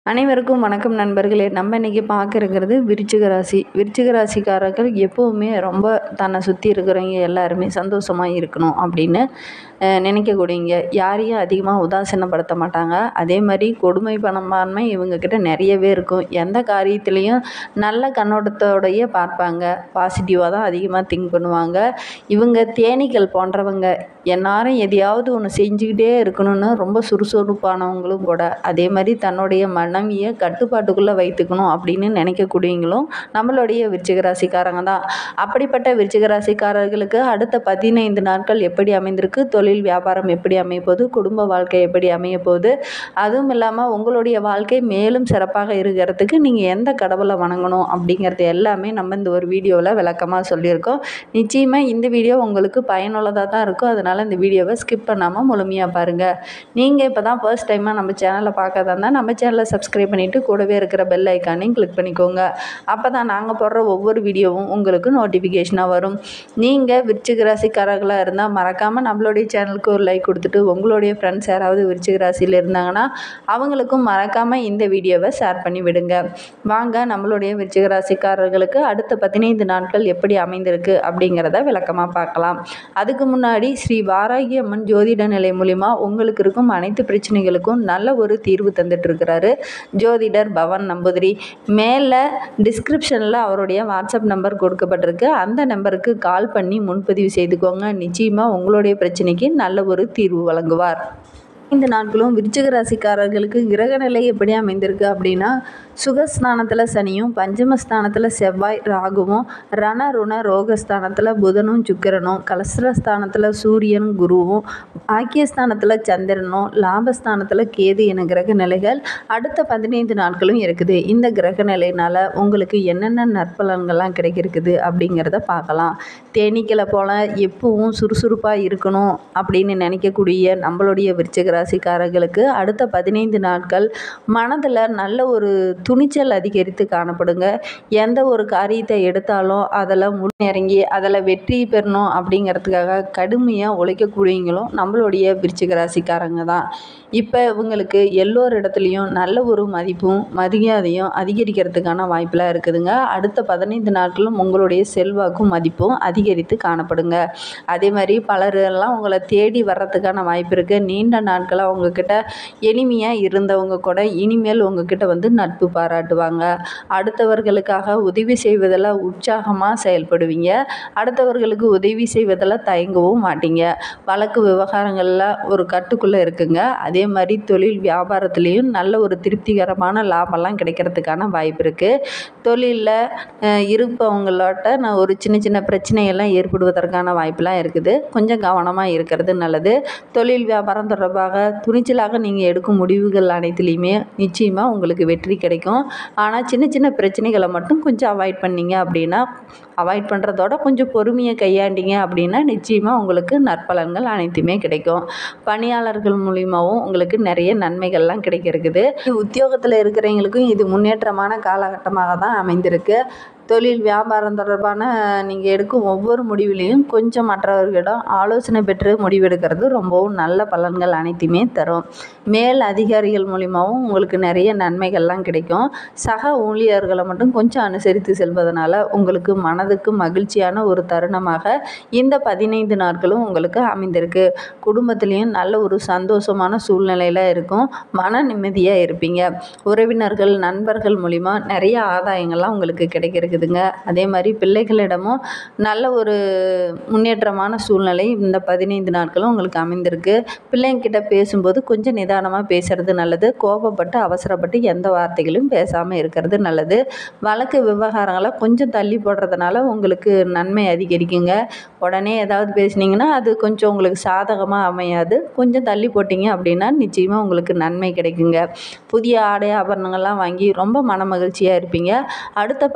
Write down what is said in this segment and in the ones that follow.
அனைவருக்கும் வணக்கம் நண்பர்களே நம்ம இன்றைக்கி பார்க்க இருக்கிறது விருச்சிக ராசி விருச்சிக ராசிக்காரர்கள் எப்போவுமே ரொம்ப தன்னை சுற்றி இருக்கிறவங்க எல்லாருமே சந்தோஷமாக இருக்கணும் அப்படின்னு அஹ், நினைக்கக்கூடியவங்க யாரையும் அதிகமாக உதாசீனப்படுத்த மாட்டாங்க அதே மாதிரி கொடுமை பணமான்மை இவங்கக்கிட்ட நிறையவே இருக்கும் எந்த காரியத்துலேயும் நல்ல கண்ணோட்டத்தோடையே பார்ப்பாங்க பாசிட்டிவாக தான் அதிகமாக திங்க் பண்ணுவாங்க இவங்க தேனீக்கள் போன்றவங்க எல்லாரும் எதையாவது ஒன்று செஞ்சுக்கிட்டே இருக்கணும்னு ரொம்ப சுறுசுறுப்பானவங்களும் கூட அதே மாதிரி தன்னுடைய மனைவியை கட்டுப்பாட்டுக்குள்ளே வைத்துக்கணும் அப்படின்னு நினைக்கக்கூடியவங்களும் நம்மளுடைய விருச்சிக ராசிக்காரங்க தான் அப்படிப்பட்ட விருச்சிக ராசிக்காரர்களுக்கு அடுத்த பதினைந்து நாட்கள் எப்படி அமைந்திருக்கு தொழில் வியாபாரம் எப்படி அமைய போகுது குடும்ப வாழ்க்கை எப்படி அமைய போகுது அதுவும் இல்லாமல் உங்களுடைய வாழ்க்கை மேலும் சிறப்பாக இருக்கிறதுக்கு நீங்கள் எந்த கடவுளை வணங்கணும் அப்படிங்கிறது எல்லாமே நம்ம இந்த ஒரு வீடியோவில் விளக்கமாக சொல்லியிருக்கோம் நிச்சயமாக இந்த வீடியோ உங்களுக்கு பயனுள்ளதாக தான் இருக்கும் அதனால் இந்த வீடியோவை ஸ்கிப் பண்ணாமல் முழுமையாக பாருங்கள் நீங்கள் இப்போ தான் ஃபர்ஸ்ட் டைமாக நம்ம சேனலை பார்க்கறதா இருந்தால் நம்ம சேனலை சப்ஸ்கிரைப் பண்ணிவிட்டு கூடவே இருக்கிற பெல் ஐக்கானையும் கிளிக் பண்ணிக்கோங்க அப்போ தான் நாங்கள் போடுற ஒவ்வொரு வீடியோவும் உங்களுக்கு நோட்டிஃபிகேஷனாக வரும் நீங்கள் விருச்சிக ராசிக்காரர்களாக இருந்தால் மறக்காமல் நம்மளுடைய சேனலுக்கு ஒரு லைக் கொடுத்துட்டு உங்களுடைய ஃப்ரெண்ட்ஸ் யாராவது விருச்சிக ராசியில் இருந்தாங்கன்னா அவங்களுக்கும் மறக்காமல் இந்த வீடியோவை ஷேர் பண்ணி விடுங்க வாங்க நம்மளுடைய விருச்சிக ராசிக்காரர்களுக்கு அடுத்த பதினைந்து நாட்கள் எப்படி அமைந்திருக்கு அப்படிங்கிறத விளக்கமாக பார்க்கலாம் அதுக்கு முன்னாடி ஸ்ரீ வாராகி அம்மன் ஜோதிட நிலை மூலிமா உங்களுக்கு இருக்கும் அனைத்து பிரச்சனைகளுக்கும் நல்ல ஒரு தீர்வு தந்துட்டு இருக்கிறாரு ஜோதிடர் பவன் நம்பூதிரி மேலே டிஸ்கிரிப்ஷனில் அவருடைய வாட்ஸ்அப் நம்பர் கொடுக்கப்பட்டிருக்கு அந்த நம்பருக்கு கால் பண்ணி முன்பதிவு செய்துக்கோங்க நிச்சயமாக உங்களுடைய பிரச்சனைக்கு நல்ல ஒரு தீர்வு வழங்குவார் இந்த நாட்களும் விருச்சிக ராசிக்காரர்களுக்கு கிரக நிலை எப்படி அமைந்திருக்கு அப்படின்னா சுகஸ்தானத்தில் சனியும் பஞ்சமஸ்தானத்தில் செவ்வாய் ராகுவும் ரண ருண ரோகஸ்தானத்தில் புதனும் சுக்கிரனும் கலஸ்திரஸ்தானத்தில் சூரியன் குருவும் ஆக்கியஸ்தானத்தில் சந்திரனும் லாபஸ்தானத்தில் கேது என கிரக நிலைகள் அடுத்த பதினைந்து நாட்களும் இருக்குது இந்த கிரக நிலையினால் உங்களுக்கு என்னென்ன நற்பலன்கள்லாம் கிடைக்கிருக்குது அப்படிங்கிறத பார்க்கலாம் தேனீக்களை போல் எப்பவும் சுறுசுறுப்பாக இருக்கணும் அப்படின்னு நினைக்கக்கூடிய நம்மளுடைய விருச்சிக ராசிக்காரர்களுக்கு அடுத்த பதினைந்து நாட்கள் மனதில் நல்ல ஒரு துணிச்சல் அதிகரித்து காணப்படுங்க எந்த ஒரு காரியத்தை எடுத்தாலும் அதில் முன்னேறங்கி அதில் வெற்றி பெறணும் அப்படிங்கிறதுக்காக கடுமையாக உழைக்கக்கூடியவங்களும் நம்மளுடைய விருச்சிக ராசிக்காரங்க தான் இப்போ இவங்களுக்கு எல்லோர் இடத்துலையும் நல்ல ஒரு மதிப்பும் மரியாதையும் அதிகரிக்கிறதுக்கான வாய்ப்பெலாம் இருக்குதுங்க அடுத்த பதினைந்து நாட்களும் உங்களுடைய செல்வாக்கும் மதிப்பும் அதிகரித்து காணப்படுங்க அதே மாதிரி பலரெல்லாம் உங்களை தேடி வர்றதுக்கான வாய்ப்பு இருக்குது நீண்ட நாட்களாக உங்ககிட்ட எளிமையாக இருந்தவங்க கூட இனிமேல் உங்ககிட்ட வந்து நட்பு பாராட்டுவாங்க அடுத்தவர்களுக்காக உதவி செய்வதில் உற்சாகமாக செயல்படுவீங்க அடுத்தவர்களுக்கு உதவி செய்வதில் தயங்கவும் மாட்டீங்க வழக்கு விவகாரங்களில் ஒரு கட்டுக்குள்ளே இருக்குங்க அதே மாதிரி தொழில் வியாபாரத்துலேயும் நல்ல ஒரு திருப்திகரமான லாபம்லாம் கிடைக்கிறதுக்கான வாய்ப்பு இருக்குது தொழிலில் இருப்பவங்களோட நான் ஒரு சின்ன சின்ன பிரச்சனையெல்லாம் ஏற்படுவதற்கான வாய்ப்பெலாம் இருக்குது கொஞ்சம் கவனமாக இருக்கிறது நல்லது தொழில் வியாபாரம் தொடர்பாக துணிச்சலாக நீங்கள் எடுக்கும் முடிவுகள் அனைத்துலேயுமே நிச்சயமாக உங்களுக்கு வெற்றி கிடைக்கும் ஆனால் சின்ன சின்ன பிரச்சனைகளை மட்டும் கொஞ்சம் அவாய்ட் பண்ணீங்க அப்படின்னா அவாய்ட் பண்ணுறதோட கொஞ்சம் பொறுமையை கையாண்டீங்க அப்படின்னா நிச்சயமாக உங்களுக்கு நற்பலன்கள் அனைத்துமே கிடைக்கும் பணியாளர்கள் மூலியமாகவும் உங்களுக்கு நிறைய நன்மைகள்லாம் கிடைக்க இருக்குது உத்தியோகத்தில் இருக்கிறவங்களுக்கும் இது முன்னேற்றமான காலகட்டமாக தான் அமைந்திருக்கு தொழில் வியாபாரம் தொடர்பான நீங்கள் எடுக்கும் ஒவ்வொரு முடிவிலையும் கொஞ்சம் மற்றவர்களிடம் ஆலோசனை பெற்று முடிவெடுக்கிறது ரொம்பவும் நல்ல பலன்கள் அனைத்துமே தரும் மேல் அதிகாரிகள் மூலிமாவும் உங்களுக்கு நிறைய நன்மைகள்லாம் கிடைக்கும் சக ஊழியர்களை மட்டும் கொஞ்சம் அனுசரித்து செல்வதனால உங்களுக்கு மனதுக்கு மகிழ்ச்சியான ஒரு தருணமாக இந்த பதினைந்து நாட்களும் உங்களுக்கு அமைந்திருக்கு குடும்பத்துலேயும் நல்ல ஒரு சந்தோஷமான சூழ்நிலையில் இருக்கும் மன நிம்மதியாக இருப்பீங்க உறவினர்கள் நண்பர்கள் மூலிமா நிறைய ஆதாயங்கள்லாம் உங்களுக்கு கிடைக்கிறதுங்க அதே மாதிரி பிள்ளைகளிடமும் நல்ல ஒரு முன்னேற்றமான சூழ்நிலை இந்த பதினைந்து நாட்களும் உங்களுக்கு அமைந்திருக்கு பிள்ளைங்கிட்ட பேசும்போது கொஞ்சம் நிதானமாக பேசுறது நல்லது கோபப்பட்டு அவசரப்பட்டு எந்த வார்த்தைகளும் பேசாமல் இருக்கிறது நல்லது வழக்கு விவகாரங்களை கொஞ்சம் தள்ளி போடுறதுனால உங்களுக்கு நன்மை அதிகரிக்குங்க உடனே ஏதாவது பேசுனீங்கன்னா அது கொஞ்சம் உங்களுக்கு சாதகமாக அமையாது கொஞ்சம் தள்ளி போட்டிங்க அப்படின்னா நிச்சயமாக உங்களுக்கு நன்மை கிடைக்குங்க புதிய ஆடை ஆபரணங்கள்லாம் வாங்கி ரொம்ப மன மகிழ்ச்சியாக இருப்பீங்க அடுத்த பதினைந்து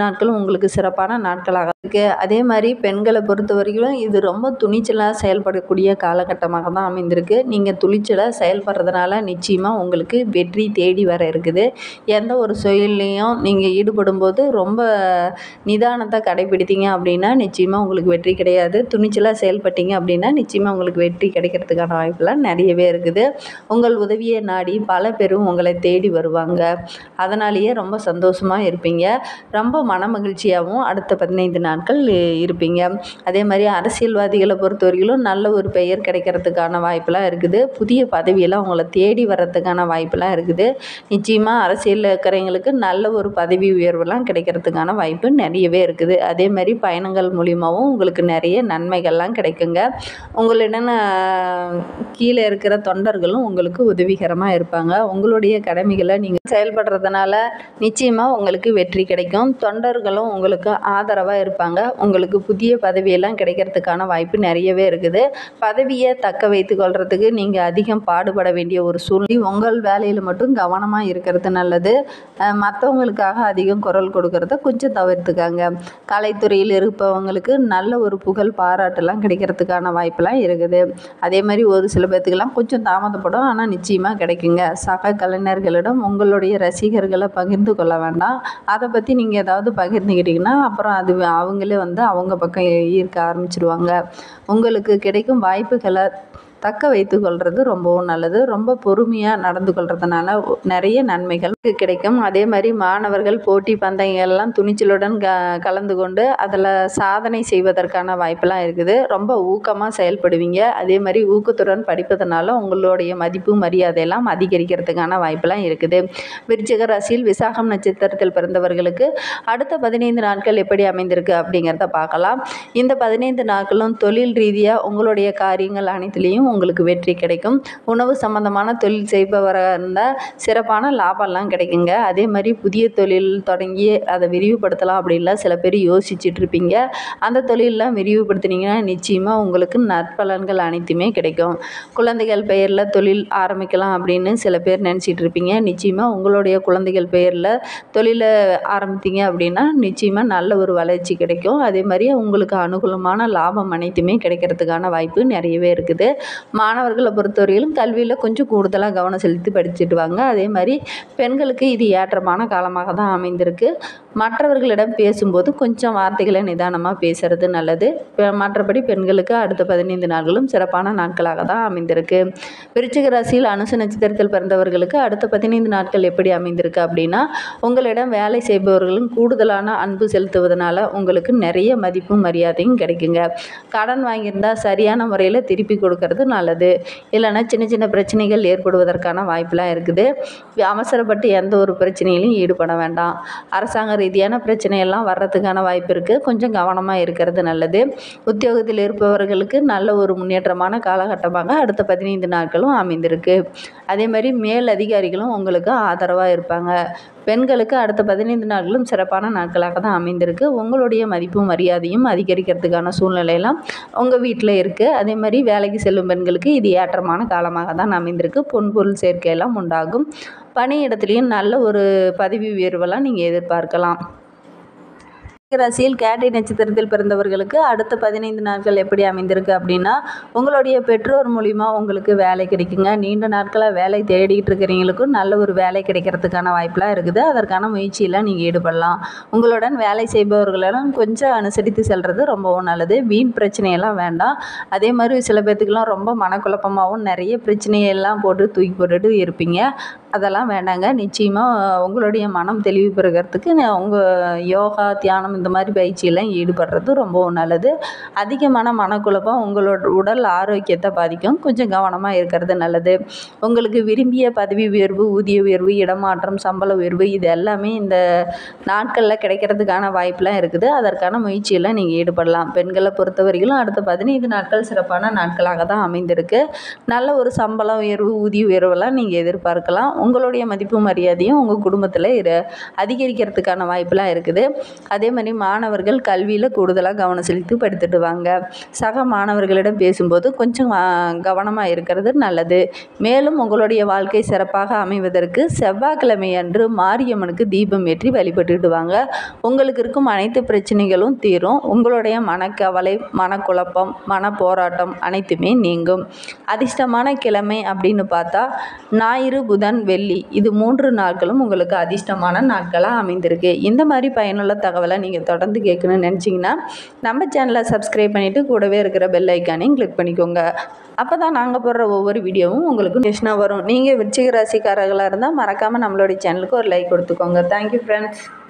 நாட்களும் உங்களுக்கு சிறப்பான நாட்களாக இருக்குது அதே மாதிரி பெண்களை பொறுத்த வரைக்கும் இது ரொம்ப துணிச்சலாக செயல்படக்கூடிய காலகட்டமாக தான் அமைந்திருக்கு நீங்கள் துணிச்சலாக செயல்படுறதுனால நிச்சயமாக உங்களுக்கு வெற்றி தேடி வர இருக்குது எந்த ஒரு செயல்லையும் நீங்கள் ஈடுபடும் போது ரொம்ப நிதானத்தை கடைப்பிடித்தீங்க அப்படின்னா நிச்சயமாக உங்களுக்கு வெற்றி கிடையாது துணிச்சலாக செயல்பட்டீங்க அப்படின்னா நிச்சயமாக உங்களுக்கு வெற்றி கிடைக்கிறதுக்கான வாய்ப்பெல்லாம் நிறையவே இருக்குது உங்கள் உதவியை நாடி பல பேரும் உங்களை தேடி வருவாங்க அதனாலேயே ரொம்ப சந்தோஷமாக இருப்பீங்க ரொம்ப மன மகிழ்ச்சியாகவும் அடுத்த பதினைந்து நாட்கள் இருப்பீங்க அதே மாதிரி அரசியல்வாதிகளை பொறுத்த வரையிலும் நல்ல ஒரு பெயர் கிடைக்கிறதுக்கான வாய்ப்பெல்லாம் இருக்குது புதிய பதவியெல்லாம் உங்களை தேடி வர்றதுக்கான வாய்ப்பெல்லாம் இருக்குது நிச்சயமாக அரசியலில் இருக்கிறவங்களுக்கு நல்ல ஒரு பதவி உயர்வெல்லாம் கிடைக்கிறதுக்கான வாய்ப்பு நிறையவே இருக்குது அதே மாதிரி பயணங்கள் மூலியமாகவும் உங்களுக்கு நிறைய நன்மைகள்லாம் கிடைக்குங்க உங்களிடம் கீழே இருக்கிற தொண்டர்களும் உங்களுக்கு உதவிகரமாக இருப்பாங்க உங்களுடைய கடமைகளை நீங்கள் செயல்படுறதுனால நிச்சயமாக உங்களுக்கு வெற்றி கிடைக்கும் தொண்டர்களும் உங்களுக்கு ஆதரவாக இருப்பாங்க உங்களுக்கு புதிய பதவியெல்லாம் கிடைக்கிறதுக்கான வாய்ப்பு நிறையவே இருக்குது பதவியை தக்க வைத்து கொள்றதுக்கு நீங்கள் அதிகம் பாடுபட வேண்டிய ஒரு சூழ்நிலை உங்கள் வேலையில் மட்டும் கவனமாக இருக்கிறது நல்லது அஹ் மற்றவங்களுக்காக அதிகம் குரல் கொடுக்கறத கொஞ்சம் தவிர்த்துக்காங்க கலைத்துறையில் இருப்பவங்களுக்கு நல்ல ஒரு புகழ் பாராட்டெல்லாம் கிடைக்கிறதுக்கான வாய்ப்பெல்லாம் இருக்குது அதே மாதிரி ஒரு சில பேர்த்துக்கெல்லாம் கொஞ்சம் தாமதப்படும் ஆனால் நிச்சயமாக கிடைக்குங்க சக கலைஞர்களிடம் உங்களுடைய ரசிகர்களை பகிர்ந்து கொள்ள வேண்டாம் அதை பற்றி நீங்கள் ஏதாவது பகிர்ந்துக்கிட்டிங்கன்னா அப்புறம் அது அவங்களே வந்து அவங்க பக்கம் ஈர்க்க ஆரம்பிச்சிடுவாங்க உங்களுக்கு கிடைக்கும் வாய்ப்புகளை தக்க வைத்து கொள்வது ரொம்பவும் நல்லது ரொம்ப பொறுமையாக நடந்து கொள்றதுனால நிறைய நன்மைகள் கிடைக்கும் அதே மாதிரி மாணவர்கள் போட்டி பந்தயங்கள்லாம் துணிச்சலுடன் க கலந்து கொண்டு அதில் சாதனை செய்வதற்கான வாய்ப்பெல்லாம் இருக்குது ரொம்ப ஊக்கமாக செயல்படுவீங்க அதே மாதிரி ஊக்கத்துடன் படிப்பதனால உங்களுடைய மதிப்பு மரியாதையெல்லாம் அதிகரிக்கிறதுக்கான வாய்ப்பெல்லாம் இருக்குது விருச்சிக ராசியில் விசாகம் நட்சத்திரத்தில் பிறந்தவர்களுக்கு அடுத்த பதினைந்து நாட்கள் எப்படி அமைந்திருக்கு அப்படிங்கிறத பார்க்கலாம் இந்த பதினைந்து நாட்களும் தொழில் ரீதியாக உங்களுடைய காரியங்கள் அனைத்துலேயும் உங்களுக்கு வெற்றி கிடைக்கும் உணவு சம்பந்தமான தொழில் செய்பவராக இருந்தால் சிறப்பான லாபம்லாம் கிடைக்குங்க அதே மாதிரி புதிய தொழில் தொடங்கி அதை விரிவுபடுத்தலாம் அப்படின்லாம் சில பேர் யோசிச்சுட்டு இருப்பீங்க அந்த தொழிலெலாம் விரிவுபடுத்தினீங்கன்னா நிச்சயமாக உங்களுக்கு நற்பலன்கள் அனைத்துமே கிடைக்கும் குழந்தைகள் பெயரில் தொழில் ஆரம்பிக்கலாம் அப்படின்னு சில பேர் நினச்சிட்டு இருப்பீங்க நிச்சயமாக உங்களுடைய குழந்தைகள் பெயரில் தொழிலை ஆரம்பித்தீங்க அப்படின்னா நிச்சயமாக நல்ல ஒரு வளர்ச்சி கிடைக்கும் அதே மாதிரி உங்களுக்கு அனுகூலமான லாபம் அனைத்துமே கிடைக்கிறதுக்கான வாய்ப்பு நிறையவே இருக்குது மாணவர்களை பொறுத்தவரையிலும் கல்வியில் கொஞ்சம் கூடுதலாக கவனம் செலுத்தி படிச்சுட்டு வாங்க அதே மாதிரி பெண்களுக்கு இது ஏற்றமான காலமாக தான் அமைந்திருக்கு மற்றவர்களிடம் பேசும்போது கொஞ்சம் வார்த்தைகளை நிதானமாக பேசுறது நல்லது பெ- மற்றபடி பெண்களுக்கு அடுத்த பதினைந்து நாட்களும் சிறப்பான நாட்களாக தான் அமைந்திருக்கு விருச்சிக ராசியில் அனுச நட்சத்திரத்தில் பிறந்தவர்களுக்கு அடுத்த பதினைந்து நாட்கள் எப்படி அமைந்திருக்கு அப்படின்னா உங்களிடம் வேலை செய்பவர்களும் கூடுதலான அன்பு செலுத்துவதனால உங்களுக்கு நிறைய மதிப்பும் மரியாதையும் கிடைக்குங்க கடன் வாங்கியிருந்தா சரியான முறையில் திருப்பி கொடுக்கறது நல்லது இல்லைன்னா சின்ன சின்ன பிரச்சனைகள் ஏற்படுவதற்கான வாய்ப்பெலாம் இருக்குது அவசரப்பட்டு எந்த ஒரு பிரச்சனையிலும் ஈடுபட வேண்டாம் அரசாங்க ரீதியான பிரச்சனையெல்லாம் வர்றதுக்கான வாய்ப்பு இருக்குது கொஞ்சம் கவனமாக இருக்கிறது நல்லது உத்தியோகத்தில் இருப்பவர்களுக்கு நல்ல ஒரு முன்னேற்றமான காலகட்டமாக அடுத்த பதினைந்து நாட்களும் அமைந்திருக்கு அதே மாதிரி மேல் அதிகாரிகளும் உங்களுக்கு ஆதரவாக இருப்பாங்க பெண்களுக்கு அடுத்த பதினைந்து நாட்களும் சிறப்பான நாட்களாக தான் அமைந்திருக்கு உங்களுடைய மதிப்பும் மரியாதையும் அதிகரிக்கிறதுக்கான சூழ்நிலையெல்லாம் உங்கள் வீட்டில் இருக்குது அதே மாதிரி வேலைக்கு செல்லும் பெண்களுக்கு இது ஏற்றமான காலமாக தான் அமைந்திருக்கு பொன்பொருள் சேர்க்கையெல்லாம் உண்டாகும் பணியிடத்துலையும் நல்ல ஒரு பதவி உயர்வெல்லாம் நீங்கள் எதிர்பார்க்கலாம் ராசியில் கேட்டை நட்சத்திரத்தில் பிறந்தவர்களுக்கு அடுத்த பதினைந்து நாட்கள் எப்படி அமைந்திருக்கு அப்படின்னா உங்களுடைய பெற்றோர் மூலிமா உங்களுக்கு வேலை கிடைக்குங்க நீண்ட நாட்களாக வேலை தேடிட்டு இருக்கிறவங்களுக்கும் நல்ல ஒரு வேலை கிடைக்கிறதுக்கான வாய்ப்பெலாம் இருக்குது அதற்கான முயற்சியெல்லாம் நீங்கள் ஈடுபடலாம் உங்களுடன் வேலை செய்பவர்களிடம் கொஞ்சம் அனுசரித்து செல்வது ரொம்பவும் நல்லது வீண் பிரச்சனையெல்லாம் வேண்டாம் அதே மாதிரி சில பேர்த்துக்கெல்லாம் ரொம்ப மனக்குழப்பமாகவும் நிறைய பிரச்சனையெல்லாம் போட்டு தூக்கி போட்டுட்டு இருப்பீங்க அதெல்லாம் வேண்டாங்க நிச்சயமாக உங்களுடைய மனம் தெளிவு பெறுகிறதுக்கு உங்கள் யோகா தியானம் இந்த மாதிரி பயிற்சியெல்லாம் ஈடுபடுறது ரொம்பவும் நல்லது அதிகமான மனக்குழப்பம் உங்களோட உடல் ஆரோக்கியத்தை பாதிக்கும் கொஞ்சம் கவனமாக இருக்கிறது நல்லது உங்களுக்கு விரும்பிய பதவி உயர்வு ஊதிய உயர்வு இடமாற்றம் சம்பள உயர்வு இது எல்லாமே இந்த நாட்களில் கிடைக்கிறதுக்கான வாய்ப்பெலாம் இருக்குது அதற்கான முயற்சியெல்லாம் நீங்கள் ஈடுபடலாம் பெண்களை பொறுத்தவரையிலும் அடுத்த பதினைந்து நாட்கள் சிறப்பான நாட்களாக தான் அமைந்திருக்கு நல்ல ஒரு சம்பள உயர்வு ஊதிய உயர்வெல்லாம் நீங்கள் எதிர்பார்க்கலாம் உங்களுடைய மதிப்பு மரியாதையும் உங்கள் குடும்பத்தில் இரு அதிகரிக்கிறதுக்கான வாய்ப்பெலாம் இருக்குது அதே மாதிரி அதேமாதிரி மாணவர்கள் கல்வியில் கூடுதலாக கவனம் செலுத்தி படித்துட்டு வாங்க சக மாணவர்களிடம் பேசும்போது கொஞ்சம் கவனமாக இருக்கிறது நல்லது மேலும் உங்களுடைய வாழ்க்கை சிறப்பாக அமைவதற்கு செவ்வாய்க்கிழமை அன்று மாரியம்மனுக்கு தீபம் ஏற்றி வழிபட்டுட்டு வாங்க உங்களுக்கு இருக்கும் அனைத்து பிரச்சனைகளும் தீரும் உங்களுடைய மனக்கவலை மனக்குழப்பம் மன போராட்டம் அனைத்துமே நீங்கும் அதிர்ஷ்டமான கிழமை அப்படின்னு பார்த்தா ஞாயிறு புதன் வெள்ளி இது மூன்று நாட்களும் உங்களுக்கு அதிர்ஷ்டமான நாட்களாக அமைந்திருக்கு இந்த மாதிரி பயனுள்ள தகவலை நீங்கள் தொடர்ந்து கேட்கணும்னு நினச்சிங்கன்னா நம்ம சேனலை சப்ஸ்கிரைப் பண்ணிவிட்டு கூடவே இருக்கிற பெல் ஐக்கானையும் கிளிக் பண்ணிக்கோங்க அப்போ தான் நாங்கள் போடுற ஒவ்வொரு வீடியோவும் உங்களுக்கு நெஷ்னாக வரும் நீங்கள் விருச்சிக ராசிக்காரர்களாக இருந்தால் மறக்காமல் நம்மளுடைய சேனலுக்கு ஒரு லைக் கொடுத்துக்கோங்க தேங்க்யூ ஃப்ரெண்ட்ஸ்